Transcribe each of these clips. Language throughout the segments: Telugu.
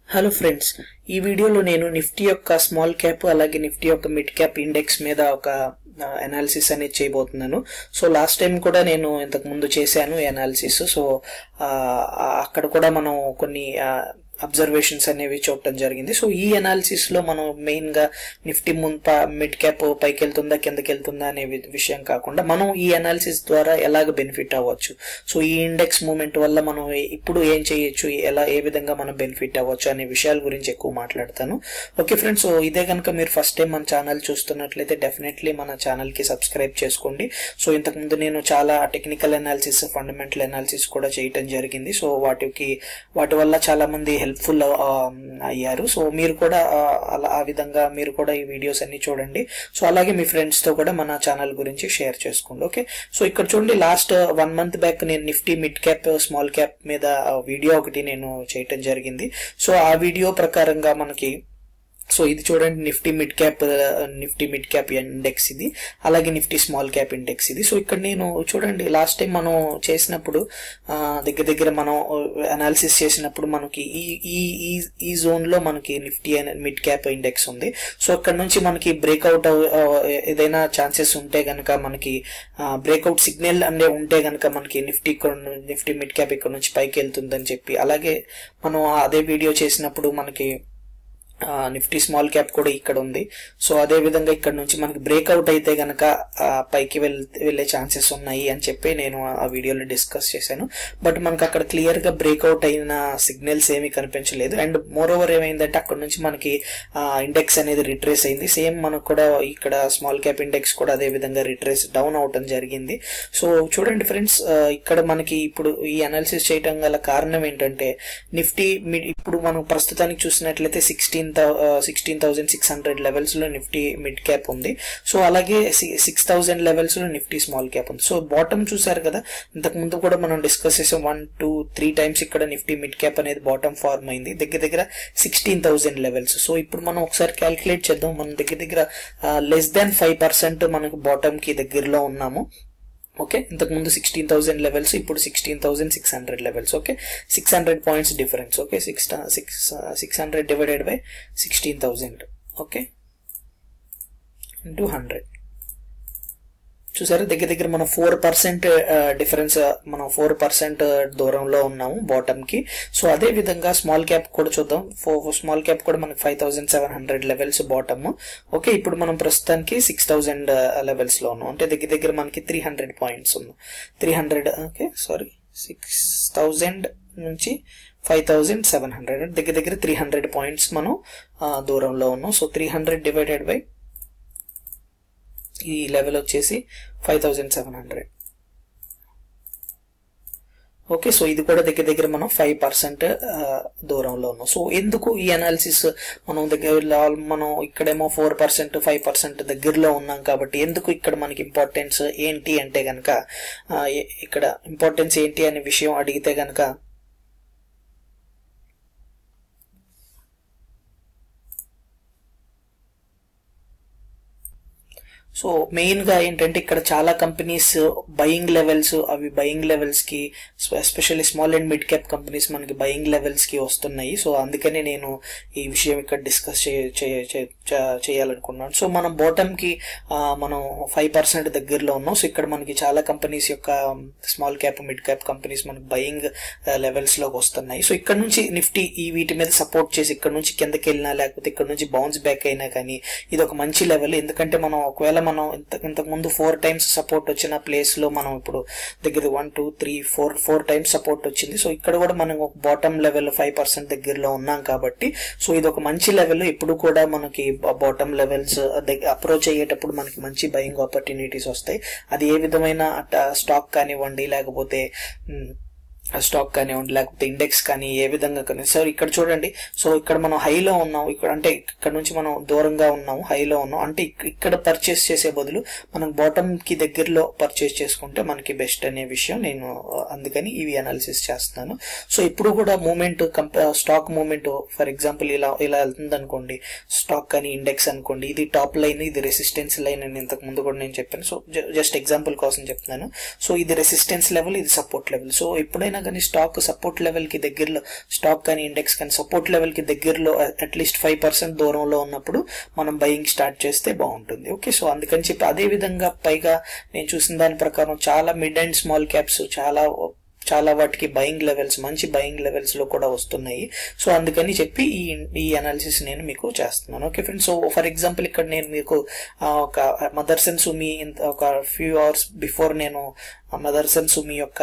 హలో ఫ్రెండ్స్ ఈ వీడియోలో నేను నిఫ్టీ యొక్క స్మాల్ క్యాప్ అలాగే నిఫ్టీ యొక్క మిడ్ క్యాప్ ఇండెక్స్ మీద ఒక అనాలిసిస్ అనేది చేయబోతున్నాను సో లాస్ట్ టైం కూడా నేను ఇంతకు ముందు చేశాను అనాలిసిస్ సో అక్కడ కూడా మనం కొన్ని అబ్జర్వేషన్స్ అనేవి చూడటం జరిగింది సో ఈ అనాలిసిస్ లో మనం మెయిన్ గా నిఫ్టీ ముందు మిడ్ క్యాప్ పైకి వెళ్తుందా కిందకి వెళ్తుందా అనే విషయం కాకుండా మనం ఈ అనాలిసిస్ ద్వారా ఎలాగ బెనిఫిట్ అవ్వచ్చు సో ఈ ఇండెక్స్ మూమెంట్ వల్ల మనం ఇప్పుడు ఏం చేయొచ్చు ఎలా ఏ విధంగా మనం బెనిఫిట్ అవ్వచ్చు అనే విషయాల గురించి ఎక్కువ మాట్లాడతాను ఓకే ఫ్రెండ్స్ సో ఇదే కనుక మీరు ఫస్ట్ టైం మన ఛానల్ చూస్తున్నట్లయితే డెఫినెట్లీ మన ఛానల్ కి సబ్స్క్రైబ్ చేసుకోండి సో ఇంతకుముందు నేను చాలా టెక్నికల్ అనాలిసిస్ ఫండమెంటల్ అనాలిసిస్ కూడా చేయటం జరిగింది సో వాటికి వాటి వల్ల చాలా మంది హెల్ప్ఫుల్ అయ్యారు సో మీరు కూడా అలా ఆ విధంగా మీరు కూడా ఈ వీడియోస్ అన్ని చూడండి సో అలాగే మీ ఫ్రెండ్స్ తో కూడా మన ఛానల్ గురించి షేర్ చేసుకోండి ఓకే సో ఇక్కడ చూడండి లాస్ట్ వన్ మంత్ బ్యాక్ నేను Nifty mid cap small cap మీద వీడియో ఒకటి నేను చేయటం జరిగింది సో ఆ వీడియో ప్రకారంగా మనకి సో ఇది చూడండి Nifty mid cap Nifty mid cap index ఇది అలాగే నిఫ్టీ స్మాల్ క్యాప్ ఇండెక్స్ ఇది సో ఇక్కడ నేను చూడండి లాస్ట్ టైం మనం చేసినప్పుడు దగ్గర దగ్గర మనం అనాలిసిస్ చేసినప్పుడు మనకి ఈ ఈ ఈ జోన్ లో మనకి నిఫ్టీ మిడ్ క్యాప్ ఇండెక్స్ ఉంది సో ఇక్కడ నుంచి మనకి బ్రేక్అవుట్ ఏదైనా ఛాన్సెస్ ఉంటే గనక మనకి బ్రేక్అవుట్ సిగ్నల్ అనే ఉంటే గనక మనకి నిఫ్టీ నిఫ్టీ మిడ్ క్యాప్ ఇక్కడ నుంచి పైకి వెళ్తుందని చెప్పి అలాగే మనం అదే వీడియో చేసినప్పుడు మనకి నిఫ్టీ స్మాల్ క్యాప్ కూడా ఇక్కడ ఉంది సో అదే విధంగా ఇక్కడ నుంచి మనకి బ్రేక్అవుట్ అయితే గనక పైకి వెళ్లే ఛాన్సెస్ ఉన్నాయి అని చెప్పి నేను ఆ వీడియోలో డిస్కస్ చేశాను బట్ మనకి అక్కడ క్లియర్ గా బ్రేక్అవుట్ అయిన సిగ్నల్స్ ఏమీ కనిపించలేదు అండ్ మోర్ ఓవర్ ఏమైందంటే అక్కడ నుంచి మనకి ఇండెక్స్ అనేది రిట్రేస్ అయింది సేమ్ మనకు కూడా ఇక్కడ స్మాల్ క్యాప్ ఇండెక్స్ కూడా అదే విధంగా రిట్రేస్ డౌన్ అవటం జరిగింది సో చూడండి ఫ్రెండ్స్ ఇక్కడ మనకి ఇప్పుడు ఈ అనాలిసిస్ చేయడం గల కారణం ఏంటంటే నిఫ్టీ ఇప్పుడు మనం ప్రస్తుతానికి చూసినట్లయితే sixteen sixteen thousand six hundred levels లో నిఫ్టీ మిడ్ క్యాప్ ఉంది సో అలాగే సిక్స్ థౌసండ్ లెవెల్స్ లో నిఫ్టీ స్మాల్ క్యాప్ ఉంది సో బాటమ్ చూసారు కదా ఇంతకు ముందు కూడా మనం డిస్కస్ చేసాం వన్ టూ త్రీ టైమ్స్ ఇక్కడ నిఫ్టీ మిడ్ క్యాప్ అనేది బాటమ్ ఫార్మ్ అయింది దగ్గర దగ్గర సిక్స్టీన్ థౌసండ్ లెవెల్స్ సో ఇప్పుడు మనం ఒకసారి క్యాల్కులేట్ చేద్దాం మనం దగ్గర దగ్గర లెస్ దాన్ ఫైవ్ పర్సెంట్ మనకు బాటమ్ కి దగ్గరలో ఉన్నాము ఓకే ఇంతకు ముందు సిక్స్టీన్ థౌసండ్ లెవెల్స్ ఇప్పుడు sixteen thousand six hundred levels okay six hundred points difference okay six six six hundred divided by sixteen thousand okay into hundred చూసారు దగ్గర దగ్గర మనం ఫోర్ పర్సెంట్ డిఫరెన్స్ మనం ఫోర్ పర్సెంట్ దూరంలో ఉన్నాము బాటమ్ కి సో అదే విధంగా స్మాల్ క్యాప్ కూడా చూద్దాం స్మాల్ క్యాప్ కూడా మనకి five thousand seven hundred levels bottom okay ఇప్పుడు మనం ప్రస్తుతానికి సిక్స్ థౌసండ్ లెవెల్స్ లో ఉన్నాం అంటే దగ్గర దగ్గర మనకి త్రీ హండ్రెడ్ పాయింట్స్ ఉన్నాం three hundred okay sorry six thousand నుంచి ఫైవ్ థౌజండ్ సెవెన్ హండ్రెడ్ దగ్గర దగ్గర త్రీ హండ్రెడ్ పాయింట్స్ మనం దూరంలో ఉన్నాం so three hundred divided by ఈ లెవెల్ వచ్చేసి five thousand seven hundred okay so ఇది కూడా దగ్గర దగ్గర మనం ఫైవ్ పర్సెంట్ దూరంలో ఉన్నాం సో ఎందుకు ఈ అనాలిసిస్ మనం దగ్గర మనం ఇక్కడేమో ఫోర్ పర్సెంట్ ఫైవ్ పర్సెంట్ దగ్గరలో ఉన్నాం కాబట్టి ఎందుకు ఇక్కడ మనకి ఇంపార్టెన్స్ ఏంటి అంటే గనక ఇక్కడ ఇంపార్టెన్స్ ఏంటి అనే విషయం అడిగితే గనక సో మెయిన్ గా ఏంటంటే ఇక్కడ చాలా కంపెనీస్ బయింగ్ లెవెల్స్ అవి బయింగ్ లెవెల్స్ కి especially small and mid cap companies మనకి బయింగ్ లెవెల్స్ కి వస్తున్నాయి సో అందుకనే నేను ఈ విషయం ఇక్కడ డిస్కస్ చేయాలనుకున్నాను సో మనం బాటమ్ కి మనం ఫైవ్ పర్సెంట్ దగ్గరలో ఉన్నాం సో ఇక్కడ మనకి చాలా కంపెనీస్ యొక్క small cap mid cap companies మనకి బయింగ్ లెవెల్స్ లోకి వస్తున్నాయి సో ఇక్కడ నుంచి నిఫ్టీ ఈ వీటి మీద సపోర్ట్ చేసి ఇక్కడ నుంచి కిందకి వెళ్ళినా లేకపోతే ఇక్కడ నుంచి బౌన్స్ బ్యాక్ అయినా కానీ ఇది ఒక మంచి లెవెల్ ఎందుకంటే మనం ఒకవేళ మనం ఇంత ఇంతకు ముందు ఫోర్ టైమ్స్ సపోర్ట్ వచ్చిన ప్లేస్ లో మనం ఇప్పుడు దగ్గర one two three four four times support వచ్చింది సో ఇక్కడ కూడా మనం ఒక బాటమ్ లెవెల్ ఫైవ్ పర్సెంట్ దగ్గరలో ఉన్నాం కాబట్టి సో ఇది ఒక మంచి లెవెల్ ఇప్పుడు కూడా మనకి బాటమ్ లెవెల్స్ అప్రోచ్ అయ్యేటప్పుడు మనకి మంచి బయింగ్ ఆపర్చునిటీస్ వస్తాయి అది ఏ విధమైన స్టాక్ కానివ్వండి లేకపోతే స్టాక్ కానివ్వండి లేకపోతే ఇండెక్స్ కానీ ఏ విధంగా కానీ సో ఇక్కడ చూడండి సో ఇక్కడ మనం హైలో ఉన్నాం ఇక్కడ అంటే ఇక్కడ నుంచి మనం దూరంగా ఉన్నాము హైలో ఉన్నాం అంటే ఇక్కడ పర్చేస్ చేసే బదులు మనం బాటమ్ కి దగ్గరలో పర్చేస్ చేసుకుంటే మనకి బెస్ట్ అనే విషయం నేను అందుకని ఇవి అనాలిసిస్ చేస్తున్నాను సో ఇప్పుడు కూడా moment stock moment for example ఇలా ఇలా వెళ్తుంది అనుకోండి స్టాక్ కానీ ఇండెక్స్ అనుకోండి ఇది టాప్ లైన్ ఇది రెసిస్టెన్స్ లైన్ అని ఇంతకు ముందు కూడా నేను చెప్పాను సో జస్ట్ ఎగ్జాంపుల్ కోసం చెప్తున్నాను సో ఇది రెసిస్టెన్స్ లెవెల్ ఇది సపోర్ట్ లెవెల్ సో ఎప్పుడైనా ఎప్పుడైనా కానీ స్టాక్ సపోర్ట్ లెవెల్ కి దగ్గరలో స్టాక్ కానీ ఇండెక్స్ కానీ సపోర్ట్ లెవెల్ కి దగ్గరలో అట్లీస్ట్ ఫైవ్ పర్సెంట్ దూరంలో ఉన్నప్పుడు మనం బయింగ్ స్టార్ట్ చేస్తే బాగుంటుంది ఓకే సో అందుకని చెప్పి అదే విధంగా పైగా నేను చూసిన దాని ప్రకారం చాలా మిడ్ అండ్ స్మాల్ క్యాప్స్ చాలా చాలా వాటికి బయింగ్ లెవెల్స్ మంచి బయింగ్ లెవెల్స్ లో కూడా వస్తున్నాయి సో అందుకని చెప్పి ఈ ఈ అనాలిసిస్ నేను మీకు చేస్తున్నాను okay friends so for example ఇక్కడ నేను మీకు ఆ, ఒక మదర్స్ అండ్ సుమి ఇంత- ఒక ఫ్యూ అవర్స్ బిఫోర్ నేను మదర్స్ అండ్ సుమి యొక్క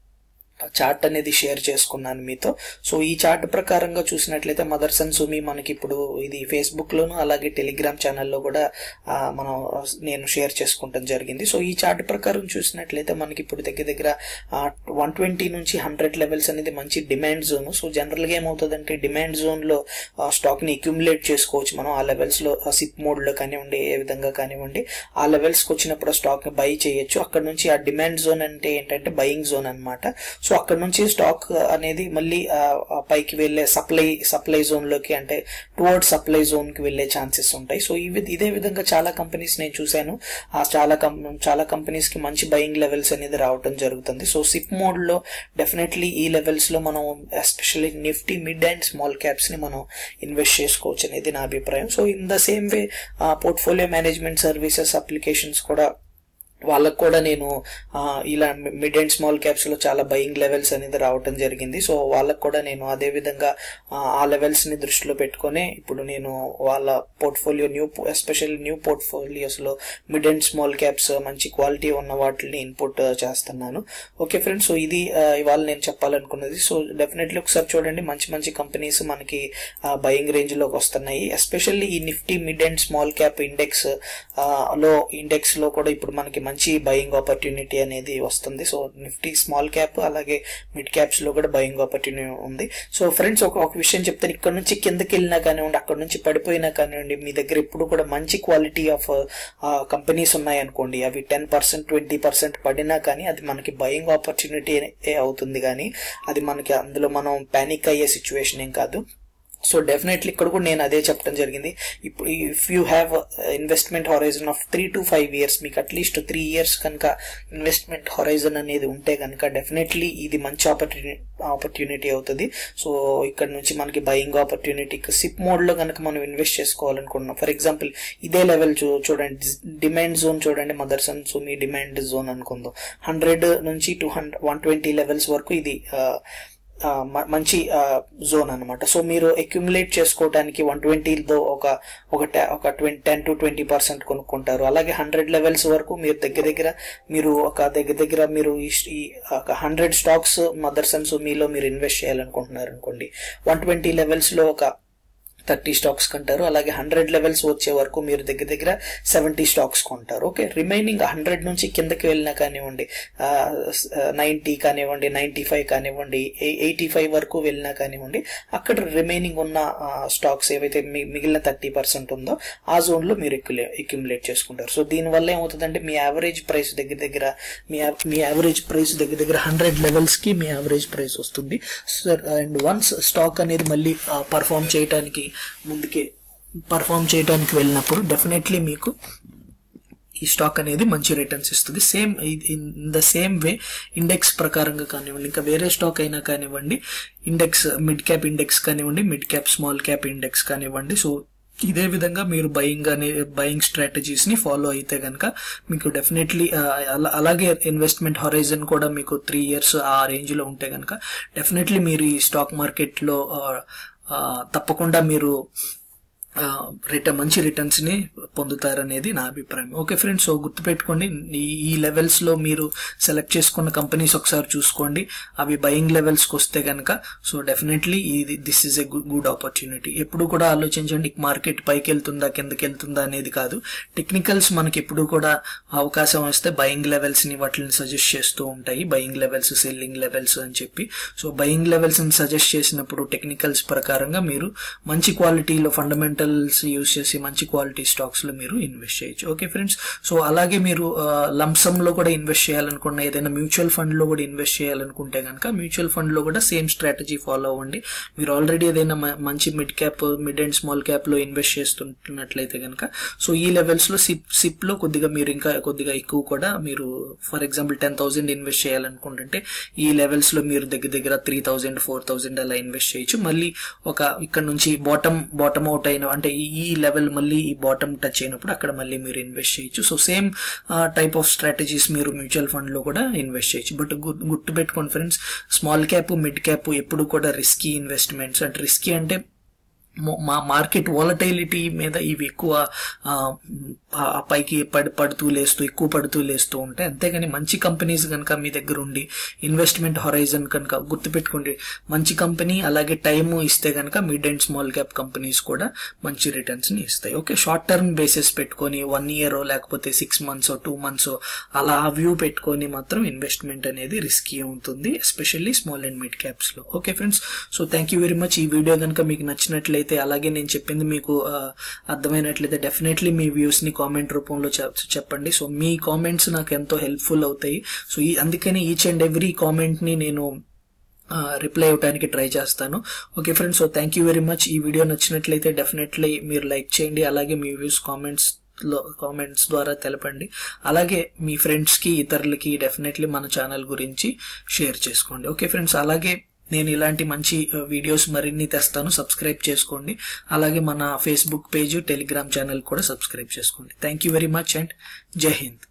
చార్ట్ అనేది షేర్ చేసుకున్నాను మీతో సో ఈ చార్ట్ ప్రకారంగా చూసినట్లయితే మదర్స్ అండ్ సుమి మనకి ఇప్పుడు ఇది ఫేస్బుక్ లోను అలాగే టెలిగ్రామ్ ఛానల్లో కూడా ఆ, మనం నేను షేర్ చేసుకుంటాం జరిగింది సో ఈ చార్ట్ ప్రకారం చూసినట్లయితే మనకి ఇప్పుడు దగ్గర దగ్గర వన్ ట్వంటీ నుంచి హండ్రెడ్ లెవెల్స్ అనేది మంచి డిమాండ్ జోన్ సో జనరల్ గా ఏమవుతుందంటే డిమాండ్ జోన్ లో స్టాక్ ని అక్యుములేట్ చేసుకోవచ్చు మనం ఆ లెవెల్స్ లో సిప్ మోడ్ లో కానివ్వండి ఏ విధంగా కానివ్వండి ఆ లెవెల్స్ కి వచ్చినప్పుడు స్టాక్ ని బై చేయొచ్చు అక్కడ నుంచి ఆ డిమాండ్ జోన్ అంటే ఏంటంటే బయింగ్ జోన్ అన్నమాట సో అక్కడ నుంచి స్టాక్ అనేది మళ్ళీ ఆ, ఆ పైకి వెళ్ళే సప్లై సప్లై జోన్ లోకి అంటే టువర్డ్ సప్లై జోన్ కి వెళ్ళే ఛాన్సెస్ ఉంటాయి సో ఇవి ఇదే విధంగా చాలా కంపెనీస్ నేను చూశాను ఆ చాలా కం- చాలా కంపెనీస్ కి మంచి బయింగ్ లెవెల్స్ అనేది రావటం జరుగుతుంది సో సిప్ మోడ్ లో డెఫినెట్లీ ఈ లెవెల్స్ లో మనం especially Nifty mid and small caps ని మనం ఇన్వెస్ట్ చేసుకోవచ్చు అనేది నా అభిప్రాయం so in the same way portfolio management services applications కూడా వాళ్ళకు కూడా నేను ఆ, ఇలా మిడ్ అండ్ స్మాల్ క్యాప్స్ లో చాలా బయింగ్ లెవెల్స్ అనేది రావటం జరిగింది సో వాళ్ళకు కూడా నేను అదే విధంగా ఆ, ఆ లెవెల్స్ ని దృష్టిలో పెట్టుకొని ఇప్పుడు నేను వాళ్ళ portfolio new especially new portfolios లో మిడ్ అండ్ స్మాల్ క్యాప్స్ మంచి క్వాలిటీ ఉన్న వాటిని ఇన్పుట్ చేస్తున్నాను ఓకే ఫ్రెండ్స్ సో ఇది ఆ, ఇవాళ నేను చెప్పాలనుకున్నది సో డెఫినెట్లీ ఒకసారి చూడండి మంచి మంచి కంపెనీస్ మనకి బయింగ్ రేంజ్ లోకి వస్తున్నాయి ఎస్పెషల్లీ ఈ Nifty mid and small cap index లో ఇండెక్స్ లో కూడా ఇప్పుడు మనకి మంచి బయింగ్ ఆపర్చునిటీ అనేది వస్తుంది సో నిఫ్టీ స్మాల్ క్యాప్ అలాగే మిడ్ క్యాప్స్ లో కూడా బయింగ్ ఆపర్చునిటీ ఉంది సో ఫ్రెండ్స్ ఒక ఒక విషయం చెప్తాను ఇక్కడ నుంచి కిందకి వెళ్ళినా కానివ్వండి అక్కడ నుంచి పడిపోయినా కానివ్వండి మీ దగ్గర ఇప్పుడు కూడా మంచి క్వాలిటీ ఆఫ్ కంపెనీస్ ఉన్నాయనుకోండి అవి టెన్ పర్సెంట్ ట్వంటీ పర్సెంట్ పడినా కానీ అది మనకి బయింగ్ ఆపర్చునిటీ అవుతుంది కానీ అది మనకి అందులో మనం పానిక్ అయ్యే సిచ్యువేషన్ ఏం కాదు సో డెఫినెట్లీ ఇక్కడ కూడా నేను అదే చెప్పడం జరిగింది ఇప్పుడు if you have investment horizon of three to five years మీకు అట్లీస్ట్ త్రీ ఇయర్స్ కనుక ఇన్వెస్ట్మెంట్ హొరైజన్ అనేది ఉంటే కనుక డెఫినెట్లీ ఇది మంచి ఆపర్చునిటీ ఆపర్చునిటీ అవుతుంది సో ఇక్కడ నుంచి మనకి బయింగ్ ఆపర్చునిటీ సిప్ మోడ్ లో కనుక మనం ఇన్వెస్ట్ చేసుకోవాలనుకుంటున్నాం ఫర్ ఎగ్జాంపుల్ ఇదే లెవెల్ చూ చూడండి డిమాండ్ జోన్ చూడండి మదర్సన్ సో మీ డిమాండ్ జోన్ అనుకుందాం హండ్రెడ్ నుంచి two hundred one twenty levels వరకు ఇది ఆ, ఆ, మ- మంచి జోన్ అన్నమాట సో మీరు అక్యుములేట్ చేసుకోవడానికి వన్ ట్వంటీతో ఒక ఒక ta- ఒక twenty ten to twenty percent కొనుక్కుంటారు అలాగే హండ్రెడ్ లెవెల్స్ వరకు మీరు దగ్గర దగ్గర మీరు ఒక దగ్గర దగ్గర మీరు ఈ ఈ ఒక హండ్రెడ్ స్టాక్స్ మదర్సన్స్ మీలో మీరు ఇన్వెస్ట్ చేయాలనుకుంటున్నారు అనుకోండి వన్ ట్వంటీ లెవెల్స్ లో ఒక థర్టీ స్టాక్స్ కొంటారు అలాగే హండ్రెడ్ లెవెల్స్ వచ్చే వరకు మీరు దగ్గర దగ్గర సెవెంటీ స్టాక్స్ కొంటారు ఓకే రిమైనింగ్ హండ్రెడ్ నుంచి కిందకి వెళ్ళినా కానివ్వండి నైంటీ కానివ్వండి నైంటీ ఫైవ్ కానివ్వండి ఎయిటీ ఫైవ్ వరకు వెళ్ళినా కానివ్వండి అక్కడ రిమైనింగ్ ఉన్న స్టాక్స్ ఏవైతే మీ- మిగిలిన థర్టీ పర్సెంట్ ఉందో ఆ జోన్ లో మీరు అక్యుములేట్ చేసుకుంటారు సో దీనివల్ల ఏమవుతుందంటే మీ యావరేజ్ ప్రైస్ దగ్గర దగ్గర మీ యావ్- మీ యావరేజ్ ప్రైస్ దగ్గర దగ్గర హండ్రెడ్ లెవెల్స్ కి మీ యావరేజ్ ప్రైస్ వస్తుంది సార్ అండ్ వన్స్ స్టాక్ అనేది మళ్ళీ పర్ఫామ్ చేయడానికి ముందుకే పర్ఫామ్ చేయడానికి వెళ్ళినప్పుడు డెఫినెట్లీ మీకు ఈ స్టాక్ అనేది మంచి రిటర్న్స్ ఇస్తుంది same in the same way index ప్రకారంగా కానివ్వండి ఇంకా వేరే స్టాక్ అయినా కానివ్వండి ఇండెక్స్ మిడ్ క్యాప్ ఇండెక్స్ కానివ్వండి mid cap small cap index కానివ్వండి సో ఇదే విధంగా మీరు బయింగ్ అనే బయింగ్ స్ట్రాటజీస్ ని ఫాలో అయితే కనుక మీకు డెఫినెట్లీ అలాగే ఇన్వెస్ట్మెంట్ హొరైజన్ కూడా మీకు త్రీ ఇయర్స్ ఆ రేంజ్ లో ఉంటే కనుక డెఫినెట్లీ మీరు ఈ స్టాక్ మార్కెట్ లో ఆ, ఆ, తప్పకుండా మీరు రిటర్న్ మంచి రిటర్న్స్ ని పొందుతారనేది నా అభిప్రాయం ఓకే ఫ్రెండ్స్ సో గుర్తుపెట్టుకోండి ఈ ఈ లెవెల్స్ లో మీరు సెలెక్ట్ చేసుకున్న కంపెనీస్ ఒకసారి చూసుకోండి అవి బయింగ్ లెవెల్స్ కి వస్తే కనుక సో డెఫినెట్లీ ఇది this is a good opportunity ఎప్పుడు కూడా ఆలోచించండి మార్కెట్ పైకి వెళ్తుందా కిందకి వెళ్తుందా అనేది కాదు టెక్నికల్స్ మనకి ఎప్పుడు కూడా అవకాశం వస్తే బయింగ్ లెవెల్స్ ని వాటిని సజెస్ట్ చేస్తూ ఉంటాయి బయింగ్ లెవెల్స్ సెల్లింగ్ లెవెల్స్ అని చెప్పి సో బయింగ్ లెవెల్స్ ని సజెస్ట్ చేసినప్పుడు టెక్నికల్స్ ప్రకారంగా మీరు మంచి క్వాలిటీలో ఫండమెంటల్ ఫండమెంటల్స్ యూస్ చేసి మంచి క్వాలిటీ స్టాక్స్ లో మీరు ఇన్వెస్ట్ చేయొచ్చు ఓకే ఫ్రెండ్స్ సో అలాగే మీరు లంసమ్ లో కూడా ఇన్వెస్ట్ చేయాలనుకున్న ఏదైనా మ్యూచువల్ ఫండ్ లో కూడా ఇన్వెస్ట్ చేయాలనుకుంటే కనుక మ్యూచువల్ ఫండ్ లో కూడా సేమ్ స్ట్రాటజీ ఫాలో అవ్వండి మీరు ఆల్రెడీ ఏదైనా మ- మంచి mid cap mid and small cap లో ఇన్వెస్ట్ చేస్తున్నట్లయితే కనుక సో ఈ లెవెల్స్ లో సిప్ సిప్ లో కొద్దిగా మీరు ఇంకా కొద్దిగా ఎక్కువ కూడా మీరు for example ten thousand invest చేయాలనుకుంటుంటే ఈ లెవెల్స్ లో మీరు దగ్గర దగ్గర త్రీ థౌసండ్ ఫోర్ థౌసండ్ అలా ఇన్వెస్ట్ చేయొచ్చు మళ్ళీ ఒక ఇక్కడ నుంచి బాటమ్ బాటమ్ అవుట్ అయిన అంటే ఈ- ఈ లెవెల్ మళ్ళీ ఈ బాటమ్ టచ్ అయినప్పుడు అక్కడ మళ్ళీ మీరు ఇన్వెస్ట్ చేయొచ్చు so same type of strategies మీరు మ్యూచువల్ ఫండ్ లో కూడా ఇన్వెస్ట్ చేయొచ్చు బట్ గుర్తు పెట్టుకోండి friends small cap mid cap ఎప్పుడు కూడా రిస్కీ ఇన్వెస్ట్మెంట్స్ అంటే రిస్కీ అంటే మొ- మా మార్కెట్ వాలటైలిటీ మీద ఇవి ఎక్కువ ఆ, ఆ పైకి పడి పడుతూ లేస్తూ ఎక్కువ పడుతూ లేస్తూ ఉంటాయి అంతేగాని మంచి కంపెనీస్ కనుక మీ దగ్గర ఉండి ఇన్వెస్ట్మెంట్ హొరైజన్ కనుక గుర్తుపెట్టుకోండి మంచి కంపెనీ అలాగే టైం ఇస్తే కనుక mid and small cap companies కూడా మంచి రిటర్న్స్ ని ఇస్తాయి ఓకే షార్ట్ టర్మ్ బేసిస్ పెట్టుకొని వన్ ఇయర్ లేకపోతే సిక్స్ మంత్స్ టూ మంత్స్ అలా వ్యూ పెట్టుకొని మాత్రం ఇన్వెస్ట్మెంట్ అనేది రిస్కీ ఉంటుంది especially small and mid caps లో okay friends so thank you very much ఈ వీడియో కనుక మీకు నచ్చినట్లయితే అలాగే నేను చెప్పింది మీకు ఆ, అర్థమైనట్లయితే డెఫినెట్లీ మీ వ్యూస్ ని కామెంట్ రూపంలో చెప్- చెప్పండి సో మీ కామెంట్స్ నాకు ఎంతో హెల్ప్ఫుల్ అవుతాయి సో ఈ అందుకని ఈచ్ అండ్ ఎవ్రీ కామెంట్ ని నేను రిప్లై ఇవ్వడానికి ట్రై చేస్తాను okay friends so thank you very much ఈ వీడియో నచ్చినట్లయితే డెఫినెట్లీ మీరు లైక్ చేయండి అలాగే మీ వ్యూస్ కామెంట్స్ లో కామెంట్స్ ద్వారా తెలపండి అలాగే మీ ఫ్రెండ్స్ కి ఇతరులకి డెఫినెట్లీ మన ఛానల్ గురించి షేర్ చేసుకోండి ఓకే ఫ్రెండ్స్ అలాగే నేను ఇలాంటి మంచి వీడియోస్ మరిన్ని తెస్తాను సబ్స్క్రైబ్ చేసుకోండి అలాగే మన ఫేస్బుక్ పేజ్ టెలిగ్రామ్ ఛానల్ కూడా సబ్స్క్రైబ్ చేసుకోండి thank you very much and జై హింద్